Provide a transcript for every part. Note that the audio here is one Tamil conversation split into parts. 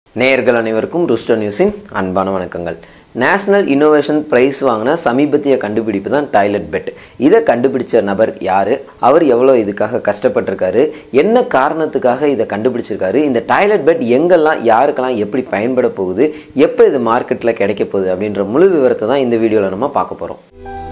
நேயர்கள் அனைவருக்கும் ருஸ்டோ நியூஸின் அன்பான வணக்கங்கள் நேஷனல் இன்னோவேஷன் பிரைஸ் வாங்கின சமீபத்திய கண்டுபிடிப்பு தான் டாய்லெட் பெட் இதை கண்டுபிடிச்ச நபர் யார் அவர் எவ்வளோ இதுக்காக கஷ்டப்பட்டிருக்காரு என்ன காரணத்துக்காக இதை கண்டுபிடிச்சிருக்காரு இந்த டாய்லெட் பெட் எங்கெல்லாம் யாருக்கெல்லாம் எப்படி பயன்பட போகுது எப்போ இது மார்க்கெட்டில் கிடைக்க போகுது அப்படின்ற முழு விவரத்தை தான் இந்த வீடியோவில் நம்ம பார்க்க போகிறோம்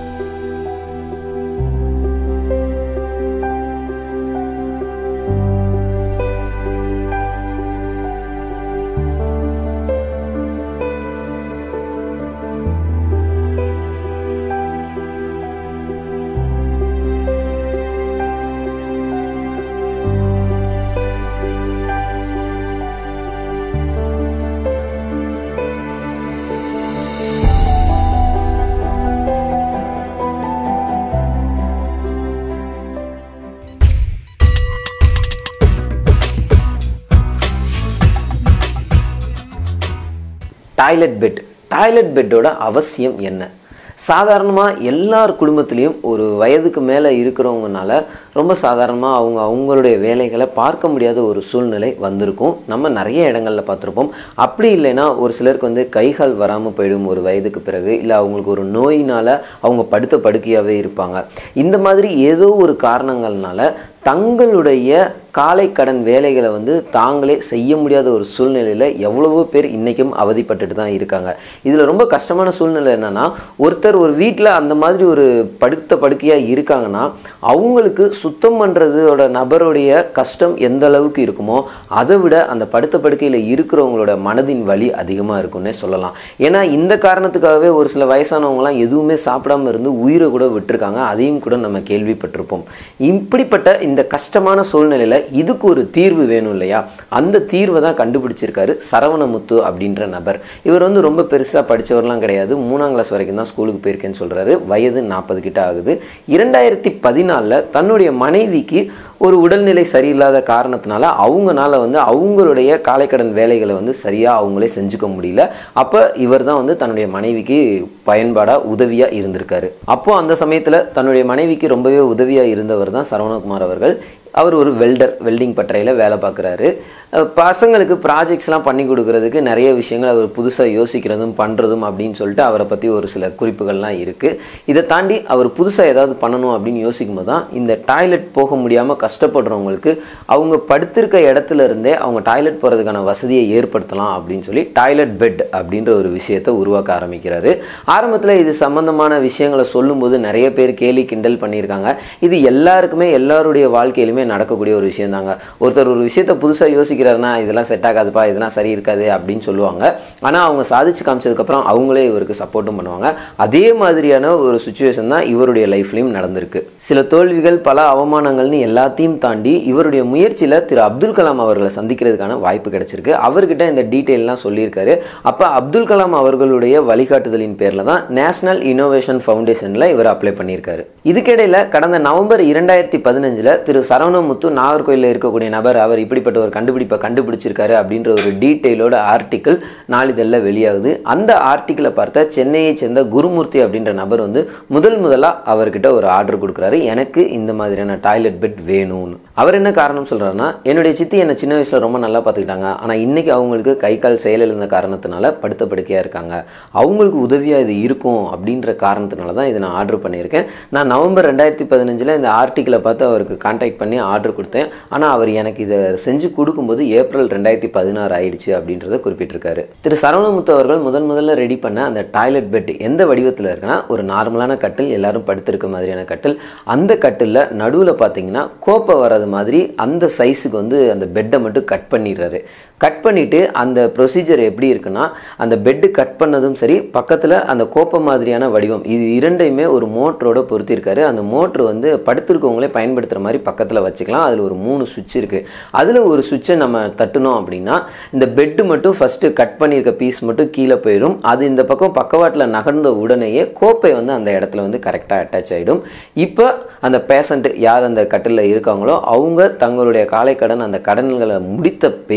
டாய்லெட் பெட் டாய்லெட் பெட்டோட அவசியம் என்ன சாதாரணமாக எல்லார் குடும்பத்துலேயும் ஒரு வயதுக்கு மேலே இருக்கிறவங்கனால ரொம்ப சாதாரணமாக அவங்க அவங்களுடைய வேலைகளை பார்க்க முடியாத ஒரு சூழ்நிலை வந்திருக்கும் நம்ம நிறைய இடங்களில் பார்த்துருப்போம் அப்படி இல்லைன்னா ஒரு சிலருக்கு வந்து கைகால் வராமல் போயிடும் ஒரு வயதுக்கு பிறகு இல்லை அவங்களுக்கு ஒரு நோயினால் அவங்க படுத்த படுக்கையாகவே இருப்பாங்க இந்த மாதிரி ஏதோ ஒரு காரணங்கள்னால தங்களுடைய காலை கடன் வேலைகளை வந்து தாங்களே செய்ய முடியாத ஒரு சூழ்நிலையில் எவ்வளவோ பேர் இன்றைக்கும் அவதிப்பட்டுட்டு தான் இருக்காங்க இதில் ரொம்ப கஷ்டமான சூழ்நிலை என்னென்னா ஒருத்தர் ஒரு வீட்டில் அந்த மாதிரி ஒரு படுத்த படுக்கையாக இருக்காங்கன்னா அவங்களுக்கு சுத்தம் பண்ணுறதோட நபருடைய கஷ்டம் எந்த அளவுக்கு இருக்குமோ அதை விட அந்த படுத்த படுக்கையில் இருக்கிறவங்களோட மனதின் வலி அதிகமாக இருக்கும்னே சொல்லலாம் ஏன்னா இந்த காரணத்துக்காகவே ஒரு சில வயசானவங்களாம் எதுவுமே சாப்பிடாம இருந்து உயிரை கூட விட்டுருக்காங்க அதையும் கூட நம்ம கேள்விப்பட்டிருப்போம் இப்படிப்பட்ட இந்த கஷ்டமான சூழ்நிலையில் இதுக்கு ஒரு தீர்வு வேணும் இல்லையா அந்த தீர்வை தான் கண்டுபிடிச்சிருக்காரு சரவணமுத்து அப்படின்ற நபர் இவர் வந்து ரொம்ப பெருசாக படித்தவர்லாம் கிடையாது மூணாம் கிளாஸ் வரைக்கும் தான் ஸ்கூலுக்கு போயிருக்கேன்னு சொல்கிறாரு வயது நாற்பது கிட்ட ஆகுது இரண்டாயிரத்தி பதினாலில் தன்னுடைய மனைவிக்கு ஒரு உடல்நிலை சரியில்லாத காரணத்தினால அவங்கனால வந்து அவங்களுடைய காலைக்கடன் வேலைகளை வந்து சரியாக அவங்களே செஞ்சுக்க முடியல அப்போ இவர் தான் வந்து தன்னுடைய மனைவிக்கு பயன்பாடாக உதவியாக இருந்திருக்காரு அப்போது அந்த சமயத்தில் தன்னுடைய மனைவிக்கு ரொம்பவே உதவியாக இருந்தவர் தான் சரவணகுமார் அவர்கள் அவர் ஒரு வெல்டர் வெல்டிங் பட்டறையில் வேலை பார்க்குறாரு பசங்களுக்கு ப்ராஜெக்ட்ஸ்லாம் பண்ணி கொடுக்கறதுக்கு நிறைய விஷயங்கள் அவர் புதுசாக யோசிக்கிறதும் பண்ணுறதும் அப்படின்னு சொல்லிட்டு அவரை பற்றி ஒரு சில குறிப்புகள்லாம் இருக்குது இதை தாண்டி அவர் புதுசாக ஏதாவது பண்ணணும் அப்படின்னு யோசிக்கும் போது தான் இந்த டாய்லெட் போக முடியாமல் கஷ்டப்படுறவங்களுக்கு அவங்க படுத்திருக்க இடத்துல இருந்தே அவங்க டாய்லெட் போகிறதுக்கான வசதியை ஏற்படுத்தலாம் அப்படின்னு சொல்லி டாய்லெட் பெட் அப்படின்ற ஒரு விஷயத்தை உருவாக்க ஆரம்பிக்கிறாரு ஆரம்பத்தில் இது சம்மந்தமான விஷயங்களை சொல்லும்போது நிறைய பேர் கேலி கிண்டல் பண்ணியிருக்காங்க இது எல்லாருக்குமே எல்லாருடைய வாழ்க்கையிலுமே நடக்கக்கூடிய ஒரு விஷயம் தாங்க ஒருத்தர் ஒரு விஷயத்தை புதுசாக யோசிக்கிறாருன்னா இதெல்லாம் செட் ஆகாதுப்பா இதெல்லாம் சரி இருக்காது அப்படின்னு சொல்லுவாங்க ஆனால் அவங்க சாதிச்சு காமிச்சதுக்கப்புறம் அவங்களே இவருக்கு சப்போர்ட்டும் பண்ணுவாங்க அதே மாதிரியான ஒரு சுச்சுவேஷன் தான் இவருடைய லைஃப்லையும் நடந்திருக்கு சில தோல்விகள் பல அவமானங்கள்னு எல்லாத்தையும் தாண்டி இவருடைய முயற்சியில் திரு அப்துல் கலாம் அவர்களை சந்திக்கிறதுக்கான வாய்ப்பு கிடைச்சிருக்கு அவர்கிட்ட இந்த டீட்டெயிலாம் சொல்லியிருக்காரு அப்போ அப்துல் கலாம் அவர்களுடைய வழிகாட்டுதலின் பேரில் தான் நேஷனல் இனோவேஷன் ஃபவுண்டேஷனில் இவர் அப்ளை பண்ணியிருக்காரு இதுக்கிடையில் கடந்த நவம்பர் இரண்டாயிரத்தி பதினஞ்சில் திரு சரவணமுத்து நாகர்கோயிலில் இருக்கக்கூடிய நபர் அவர் இப்படிப்பட்ட ஒரு கண்டுபிடிப்பை கண்டுபிடிச்சிருக்காரு அப்படின்ற ஒரு டீட்டெயிலோட ஆர்டிக்கிள் நாளிதழில் வெளியாகுது அந்த ஆர்டிக்கிளை பார்த்த சென்னையை சேர்ந்த குருமூர்த்தி அப்படின்ற நபர் வந்து முதல் முதலாக அவர்கிட்ட ஒரு ஆர்டர் கொடுக்குறாரு எனக்கு இந்த மாதிரியான டாய்லெட் பெட் வேணும்னு அவர் என்ன காரணம் சொல்கிறாருன்னா என்னுடைய சித்தி என்னை சின்ன வயசில் ரொம்ப நல்லா பார்த்துக்கிட்டாங்க ஆனால் இன்றைக்கி அவங்களுக்கு கை கால் செயலிழந்த காரணத்தினால படுத்த படுக்கையாக இருக்காங்க அவங்களுக்கு உதவியாக இது இருக்கும் அப்படின்ற காரணத்தினால தான் இதை நான் ஆர்டர் பண்ணியிருக்கேன் நான் நவம்பர் ரெண்டாயிரத்தி பதினஞ்சில் இந்த ஆர்டிக்கிளை பார்த்து அவருக்கு கான்டாக்ட் பண்ணி ஆர்டர் கொடுத்தேன் ஆனால் அவர் எனக்கு இதை செஞ்சு கொடுக்கும்போது ஏப்ரல் ரெண்டாயிரத்தி பதினாறு ஆயிடுச்சு அப்படின்றத குறிப்பிட்டிருக்காரு திரு சரவணமுத்து அவர்கள் முதன் முதல்ல ரெடி பண்ண அந்த டாய்லெட் பெட் எந்த வடிவத்தில் இருக்குன்னா ஒரு நார்மலான கட்டில் எல்லாரும் படுத்திருக்க மாதிரியான கட்டில் அந்த கட்டிலில் நடுவில் பார்த்தீங்கன்னா கோப்பை வர்றது மாதிரி அந்த சைஸுக்கு வந்து அந்த பெட்டை மட்டும் கட் பண்ணிடுறாரு கட் பண்ணிவிட்டு அந்த ப்ரொசீஜர் எப்படி இருக்குன்னா அந்த பெட்டு கட் பண்ணதும் சரி பக்கத்தில் அந்த கோப்பை மாதிரியான வடிவம் இது இரண்டையுமே ஒரு மோட்டரோட பொருத்திருக்காரு அந்த மோட்ரு வந்து படுத்திருக்கவங்களே பயன்படுத்துகிற மாதிரி பக்கத்தில் வச்சுக்கலாம் அதில் ஒரு மூணு சுவிட்ச் இருக்குது அதில் ஒரு சுவிட்சை நம்ம தட்டினோம் அப்படின்னா இந்த பெட்டு மட்டும் ஃபஸ்ட்டு கட் பண்ணியிருக்க பீஸ் மட்டும் கீழே போயிடும் அது இந்த பக்கம் பக்கவாட்டில் நகர்ந்த உடனேயே கோப்பை வந்து அந்த இடத்துல வந்து கரெக்டாக அட்டாச் ஆகிடும் இப்போ அந்த பேஷண்ட்டு யார் அந்த கட்டிலில் இருக்காங்களோ அவங்க தங்களுடைய காலை கடன் அந்த கடன்களை முடித்த பிறகு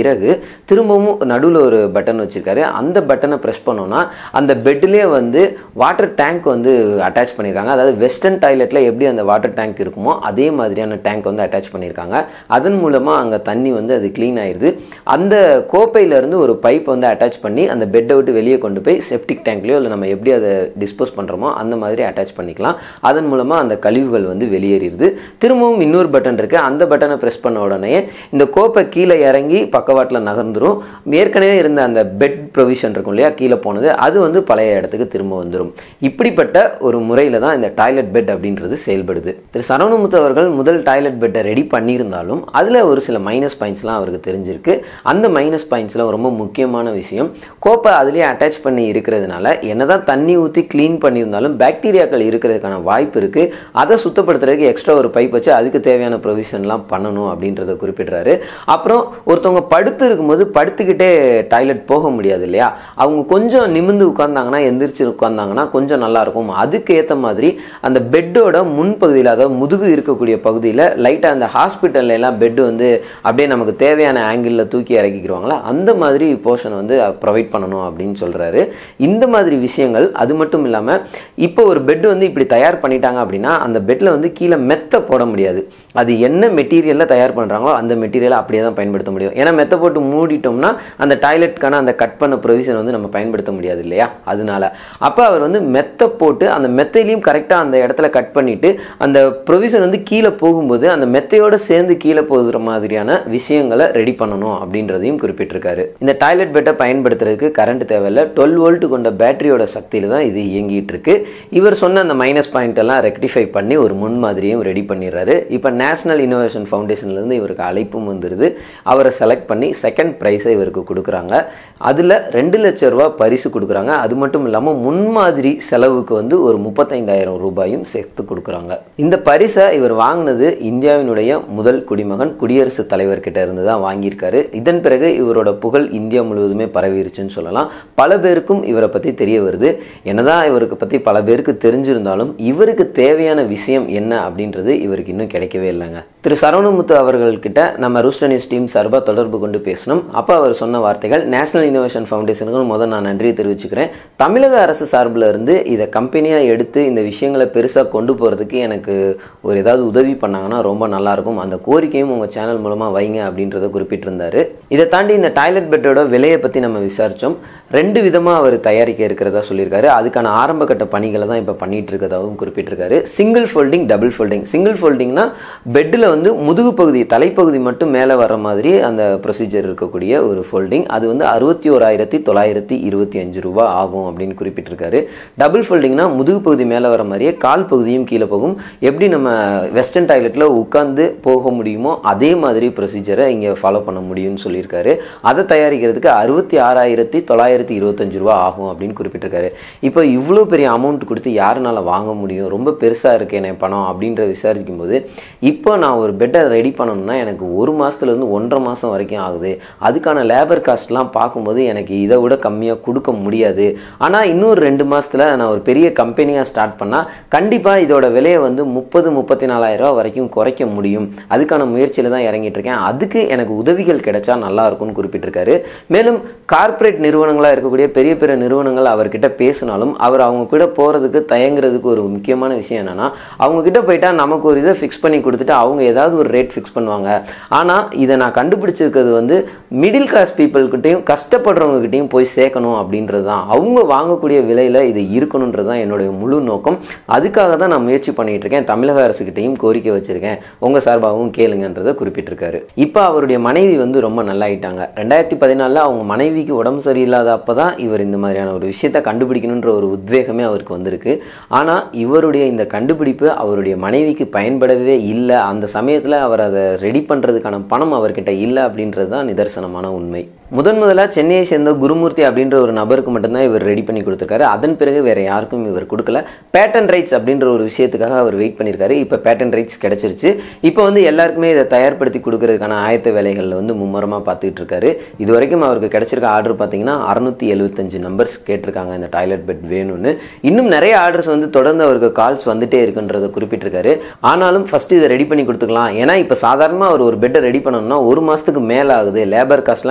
திரும்பவும் நடுவில் ஒரு பட்டன் வச்சிருக்காரு அந்த பட்டனை ப்ரெஸ் பண்ணோம்னா அந்த பெட்லேயே வந்து வாட்டர் டேங்க் வந்து அட்டாச் பண்ணியிருக்காங்க அதாவது வெஸ்டர்ன் டாய்லெட்டில் எப்படி அந்த வாட்டர் டேங்க் இருக்குமோ அதே மாதிரியான டேங்க் வந்து அட்டாச் பண்ணியிருக்காங்க அதன் மூலமாக அங்கே தண்ணி வந்து அது க்ளீன் ஆயிடுது அந்த கோப்பையிலேருந்து ஒரு பைப் வந்து அட்டாச் பண்ணி அந்த பெட்டை விட்டு வெளியே கொண்டு போய் செப்டிக் டேங்க்லையோ இல்லை நம்ம எப்படி அதை டிஸ்போஸ் பண்ணுறோமோ அந்த மாதிரி அட்டாச் பண்ணிக்கலாம் அதன் மூலமாக அந்த கழிவுகள் வந்து வெளியேறிடுது திரும்பவும் இன்னொரு பட்டன் இருக்குது அந்த பட்டனை ப்ரெஸ் பண்ண உடனே இந்த கோப்பை கீழே இறங்கி பக்கவாட்டில் நகர்ந்துரும் ஏற்கனவே இருந்த அந்த பெட் ப்ரொவிஷன் இருக்கும் இல்லையா கீழே போனது அது வந்து பழைய இடத்துக்கு திரும்ப வந்துடும் இப்படிப்பட்ட ஒரு முறையில் தான் இந்த டாய்லெட் பெட் அப்படின்றது செயல்படுது திரு சரவணமுத்து அவர்கள் முதல் டாய்லெட் பெட்டை ரெடி பண்ணியிருந்தாலும் அதில் ஒரு சில மைனஸ் பாயிண்ட்ஸ்லாம் அவருக்கு தெரிஞ்சிருக்கு அந்த மைனஸ் பாயிண்ட்ஸில் ரொம்ப முக்கியமான விஷயம் கோப்பை அதுலேயே அட்டாச் பண்ணி இருக்கிறதுனால என்னதான் தண்ணி ஊற்றி க்ளீன் பண்ணியிருந்தாலும் பாக்டீரியாக்கள் இருக்கிறதுக்கான வாய்ப்பு இருக்குது அதை சுத்தப்படுத்துறதுக்கு எக்ஸ்ட்ரா ஒரு பைப் வச்சு அதுக்கு தேவையான ப்ரொவிஷன்லாம் பண்ணணும் அப்படின்றத குறிப்பிடுறாரு அப்புறம் ஒருத்தவங்க படுத்து இருக்கும்போது படுத்துக்கிட்டே டாய்லெட் போக முடியாது இல்லையா அவங்க கொஞ்சம் நிமிந்து உட்காந்தாங்கன்னா எந்திரிச்சு உட்காந்தாங்கன்னா கொஞ்சம் நல்லா இருக்கும் அதுக்கு ஏற்ற மாதிரி அந்த பெட்டோட முன்பகுதியில் அதாவது முதுகு இருக்கக்கூடிய பகுதியில் லைட்டாக அந்த ஹாஸ்பிட்டல்ல எல்லாம் பெட் வந்து அப்படியே நமக்கு தேவையான ஆங்கிளில் தூக்கி இறக்கிக்கிடுவாங்களா அந்த மாதிரி போர்ஷன் வந்து ப்ரொவைட் பண்ணணும் அப்படின்னு சொல்கிறாரு இந்த மாதிரி விஷயங்கள் அது மட்டும் இல்லாமல் இப்போ ஒரு பெட் வந்து இப்படி தயார் பண்ணிட்டாங்க அப்படின்னா அந்த பெட்டில் வந்து கீழே மெத்த போட முடியாது அது என்ன மெட்டீரியலில் தயார் பண்ணுறாங்களோ அந்த மெட்டீரியலை அப்படியே தான் பயன்படுத்த முடியும் ஏன்னா மெத்த போட்டு மூடிட்டோம்னா அந்த டாய்லெட்கான அந்த கட் பண்ண ப்ரொவிஷன் வந்து நம்ம பயன்படுத்த முடியாது இல்லையா அதனால அப்போ அவர் வந்து மெத்த போட்டு அந்த மெத்தையிலையும் கரெக்டாக அந்த இடத்துல கட் பண்ணிட்டு அந்த ப்ரொவிஷன் வந்து கீழே போகும்போது அந்த மெத்தையோட சேர்ந்து கீழே போகிற மாதிரியான விஷயங்களை ரெடி பண்ணணும் அப்படின்றதையும் குறிப்பிட்டிருக்காரு இந்த டாய்லெட் பெட்டை பயன்படுத்துறதுக்கு கரண்ட் தேவையில்ல டுவெல் வோல்ட் கொண்ட பேட்டரியோட சக்தியில் தான் இது இயங்கிட்டு இருக்கு இவர் சொன்ன அந்த மைனஸ் பாயிண்ட் எல்லாம் ரெக்டிஃபை பண்ணி ஒரு முன்மாதிரியும் ரெடி பண்ணிடுறாரு இப்போ நேஷனல் இனோவேஷன் ஃபவுண்டேஷன்லேருந்து இவருக்கு அழைப்பும் வந்துடுது அவரை செலக்ட் பண்ணி செகண்ட் ப்ரைஸை இவருக்கு கொடுக்குறாங்க அதில் ரெண்டு லட்ச ரூபா பரிசு கொடுக்குறாங்க அது மட்டும் இல்லாமல் முன்மாதிரி செலவுக்கு வந்து ஒரு முப்பத்தைந்தாயிரம் ரூபாயும் சேர்த்து கொடுக்குறாங்க இந்த பரிசை இவர் வாங்கினது இந்தியாவினுடைய முதல் குடிமகன் குடியரசுத் தலைவர்கிட்ட இருந்து தான் வாங்கியிருக்காரு இதன் பிறகு இவரோட புகழ் இந்தியா முழுவதுமே பரவிருச்சுன்னு சொல்லலாம் பல பேருக்கும் இவரை பற்றி தெரிய வருது என்னதான் இவருக்கு பற்றி பல பேருக்கு தெரிஞ்சிருந்தாலும் இவருக்கு தேவையான விஷயம் என்ன அப்படின்றது இவருக்கு இன்னும் கிடைக்கவே இல்லைங்க திரு சரவணமுத்து அவர்கள்கிட்ட நம்ம ரூஸ்டன் நியூஸ் டீம் சார்பாக தொடர்பு கொண்டு பேசணும் அப்போ அவர் சொன்ன வார்த்தைகள் நேஷனல் இனோவேஷன் ஃபவுண்டேஷனுக்கு முதல் நான் நன்றி தெரிவிச்சுக்கிறேன் தமிழக அரசு சார்பில் இருந்து இதை கம்பெனியாக எடுத்து இந்த விஷயங்களை பெருசாக கொண்டு போகிறதுக்கு எனக்கு ஒரு ஏதாவது உதவி பண்ணாங்கன்னா ரொம்ப நல்லாயிருக்கும் அந்த கோரிக்கையும் உங்கள் சேனல் மூலமாக வைங்க அப்படின்றத குறிப்பிட்டிருந்தாரு இதை தாண்டி இந்த டாய்லெட் பெட்டோட விலையை பற்றி நம்ம விசாரித்தோம் ரெண்டு விதமாக அவர் தயாரிக்க இருக்கிறதா சொல்லியிருக்காரு அதுக்கான ஆரம்ப கட்ட பணிகளை தான் இப்போ பண்ணிட்டு இருக்கதாகவும் குறிப்பிட்டிருக்காரு single folding double folding single ஃபோல்டிங்னா பெட்டில் வந்து முதுகு பகுதி தலைப்பகுதி மட்டும் மேலே வர மாதிரி அந்த ப்ரொசீஜர் இருக்கக்கூடிய ஒரு ஃபோல்டிங் அது வந்து அறுபத்தி ஓராயிரத்தி தொள்ளாயிரத்தி இருபத்தி அஞ்சு ரூபா ஆகும் அப்படின்னு குறிப்பிட்டிருக்காரு டபுள் ஃபோல்டிங்னா முதுகு பகுதி மேலே வர மாதிரியே கால் பகுதியும் கீழே போகும் எப்படி நம்ம வெஸ்டர்ன் டாய்லெட்டில் உட்காந்து போக முடியுமோ அதே மாதிரி ப்ரொசீஜரை இங்கே ஃபாலோ பண்ண முடியும்னு சொல்லியிருக்காரு அதை தயாரிக்கிறதுக்கு அறுபத்தி ஆறாயிரத்தி தொள்ளாயிரத்தி இருபத்தஞ்சு ரூபா ஆகும் அப்படின்னு குறிப்பிட்டிருக்காரு இப்போ இவ்வளோ பெரிய அமௌண்ட் கொடுத்து யாருனால வாங்க முடியும் ரொம்ப பெருசாக இருக்கு என் பணம் அப்படின்ற விசாரிக்கும் போது இப்போ நான் ஒரு பெட்டை ரெடி பண்ணணும்னா எனக்கு ஒரு மாதத்துலேருந்து ஒன்றரை மாதம் வரைக்கும் ஆகுது அதுக்கான லேபர் காஸ்ட்லாம் பார்க்கும்போது எனக்கு இதை விட கம்மியாக கொடுக்க முடியாது ஆனால் இன்னொரு ரெண்டு மாதத்தில் நான் ஒரு பெரிய கம்பெனியாக ஸ்டார்ட் பண்ணால் கண்டிப்பாக இதோட விலையை வந்து முப்பது முப்பத்தி நாலாயிரம் ரூபா வரைக்கும் குறைக்க முடியும் அதுக்கான முயற்சியில் தான் இறங்கிட்டு இருக்கேன் அதுக்கு எனக்கு உதவிகள் கிடைச்சா நல்லா இருக்கும்னு குறிப்பிட்டிருக்காரு மேலும் கார்ப்பரேட் நிறுவனங்களாக இருக்கக்கூடிய பெரிய பெரிய நிறுவனங்கள் அவர்கிட்ட பேசினாலும் அவர் அவங்க கூட போகிறதுக்கு தயங்குறதுக்கு ஒரு முக்கியமான விஷயம் என்னன்னா அவங்க கிட்ட போயிட்டா நமக்கு ஒரு இதை ஃபிக்ஸ் பண்ணி கொடுத்துட்டு அவங்க ஏதாவது ஒரு ரேட் ஃபிக்ஸ் பண்ணுவாங்க ஆனால் இதை நான் கண்டுபிடிச்சிருக்கிறது வந்து மிடில் கிளாஸ் பீப்புள்கிட்டையும் கஷ்டப்படுறவங்ககிட்டையும் போய் சேர்க்கணும் அப்படின்றது தான் அவங்க வாங்கக்கூடிய விலையில் இது இருக்கணுன்றது தான் என்னுடைய முழு நோக்கம் அதுக்காக தான் நான் முயற்சி பண்ணிட்டு இருக்கேன் தமிழக அரசுகிட்டையும் கோரிக்கை வச்சிருக்கேன் உங்கள் சார்பாகவும் கேளுங்கன்றதை குறிப்பிட்டிருக்காரு இப்போ அவருடைய மனைவி வந்து ரொம்ப நல்லாயிட்டாங்க ரெண்டாயிரத்தி பதினாலில் அவங்க மனைவிக்கு உடம்பு சரியில்லாத அப்போ தான் இவர் இந்த மாதிரியான ஒரு விஷயத்தை கண்டுபிடிக்கணுன்ற ஒரு உத்வேகமே அவருக்கு வந்திருக்கு ஆனால் இவருடைய இந்த கண்டுபிடிப்பு அவருடைய மனைவிக்கு பயன்படவே இல்லை அந்த சமயத்தில் அவர் அதை ரெடி பண்ணுறதுக்கான பணம் அவர்கிட்ட இல்லை அப்படின்றது தான் நிதர்சனமான உண்மை முதன் முதலாக சென்னையை சேர்ந்த குருமூர்த்தி அப்படின்ற ஒரு நபருக்கு மட்டும்தான் இவர் ரெடி பண்ணி கொடுத்துருக்காரு அதன் பிறகு வேற யாருக்கும் இவர் கொடுக்கல பேட்டன் ரைட்ஸ் அப்படின்ற ஒரு விஷயத்துக்காக அவர் வெயிட் பண்ணியிருக்காரு இப்போ பேட்டன் ரைட்ஸ் கிடைச்சிருச்சு இப்போ வந்து எல்லாருக்குமே இதை தயார்படுத்தி கொடுக்கறதுக்கான ஆயத்த வேலைகளில் வந்து மும்மரமாக பார்த்துட்டு இருக்காரு இது வரைக்கும் அவருக்கு கிடைச்சிருக்க ஆர்டர் பார்த்தீங்கன்னா அறுநூத்தி எழுபத்தஞ்சு நம்பர்ஸ் கேட்டிருக்காங்க இந்த டாய்லெட் பெட் வேணும்னு இன்னும் நிறைய ஆர்டர்ஸ் வந்து தொடர்ந்து அவருக்கு கால்ஸ் வந்துட்டே இருக்குன்றதை குறிப்பிட்டிருக்காரு ஆனாலும் ஃபர்ஸ்ட் இதை ரெடி பண்ணி கொடுத்துக்கலாம் ஏன்னா இப்போ சாதாரணமாக அவர் ஒரு பெட்டை ரெடி பண்ணணும்னா ஒரு மாதத்துக்கு மேலே ஆகுது லேபர் காஸ்ட்லாம் கால்குலேட்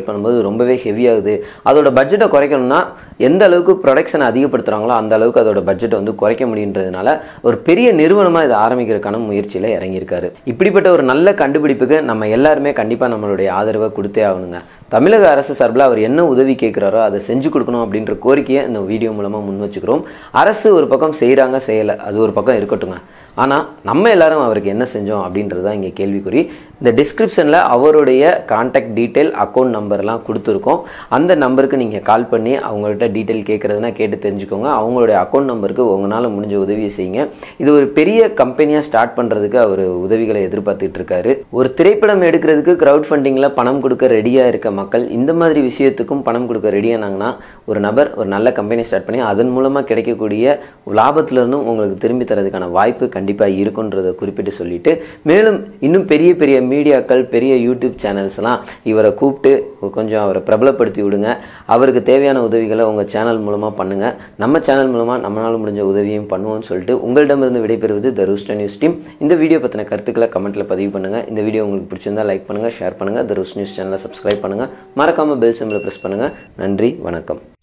பண்ணும்போது ரொம்பவே ஹெவியாகுது அதோட பட்ஜெட்டை குறைக்கணும்னா எந்த அளவுக்கு ப்ரொடக்ஷனை அதிகப்படுத்துகிறாங்களோ அந்த அளவுக்கு அதோட பட்ஜெட்டை வந்து குறைக்க முடியுன்றதுனால ஒரு பெரிய நிறுவனமாக இதை ஆரம்பிக்கிறதுக்கான முயற்சியில் இறங்கியிருக்காரு இப்படிப்பட்ட ஒரு நல்ல கண்டுபிடிப்புக்கு நம்ம எல்லாருமே கண்டிப்பாக நம்மளுடைய ஆதரவை கொடுத்தே ஆகணுங்க தமிழக அரசு சார்பில் அவர் என்ன உதவி கேட்குறாரோ அதை செஞ்சு கொடுக்கணும் அப்படின்ற கோரிக்கையை இந்த வீடியோ மூலமாக முன் வச்சுக்கிறோம் அரசு ஒரு பக்கம் செய்கிறாங்க செய்யலை அது ஒரு பக்கம் இருக்கட்டுங்க ஆனால் நம்ம எல்லாரும் அவருக்கு என்ன செஞ்சோம் அப்படின்றது தான் இங்கே கேள்விக்குறி இந்த டிஸ்கிரிப்ஷனில் அவருடைய கான்டாக்ட் டீட்டெயில் அக்கௌண்ட் நம்பர்லாம் கொடுத்துருக்கோம் அந்த நம்பருக்கு நீங்கள் கால் பண்ணி அவங்கள்ட்ட டீட்டெயில் கேட்குறதுனா கேட்டு தெரிஞ்சுக்கோங்க அவங்களுடைய அக்கௌண்ட் நம்பருக்கு உங்களால் முடிஞ்ச உதவியை செய்யுங்க இது ஒரு பெரிய கம்பெனியாக ஸ்டார்ட் பண்ணுறதுக்கு அவர் உதவிகளை எதிர்பார்த்துட்டு இருக்காரு ஒரு திரைப்படம் எடுக்கிறதுக்கு க்ரௌட் ஃபண்டிங்கில் பணம் கொடுக்க ரெடியாக இருக்க மக்கள் இந்த மாதிரி விஷயத்துக்கும் பணம் கொடுக்க ரெடியானாங்கன்னா ஒரு நபர் ஒரு நல்ல கம்பெனி ஸ்டார்ட் பண்ணி அதன் மூலமாக கிடைக்கக்கூடிய லாபத்திலிருந்தும் உங்களுக்கு திரும்பி தரதுக்கான வாய்ப்பு கண்டிப்பாக இருக்குன்றதை குறிப்பிட்டு சொல்லிட்டு மேலும் இன்னும் பெரிய பெரிய மீடியாக்கள் பெரிய யூடியூப் சேனல்ஸ்லாம் இவரை கூப்பிட்டு கொஞ்சம் அவரை பிரபலப்படுத்தி விடுங்க அவருக்கு தேவையான உதவிகளை உங்கள் சேனல் மூலமாக பண்ணுங்கள் நம்ம சேனல் மூலமாக நம்மளால் முடிஞ்ச உதவியும் பண்ணுவோம்னு சொல்லிட்டு உங்களிடமிருந்து விடைபெறுவது த ரூஸ்டர் நியூஸ் டீம் இந்த வீடியோ பற்றின கருத்துக்களை கமெண்ட்டில் பதிவு பண்ணுங்கள் இந்த வீடியோ உங்களுக்கு பிடிச்சிருந்தா லைக் பண்ணுங்கள் ஷேர் பண்ணுங்கள் த ரூஸ் நியூஸ் சேனலை சப்ஸ்கிரைப் பண்ணுங்கள் மறக்காமல் பெல் சிம்பிளை ப்ரெஸ் பண்ணுங்கள் நன்றி வணக்கம்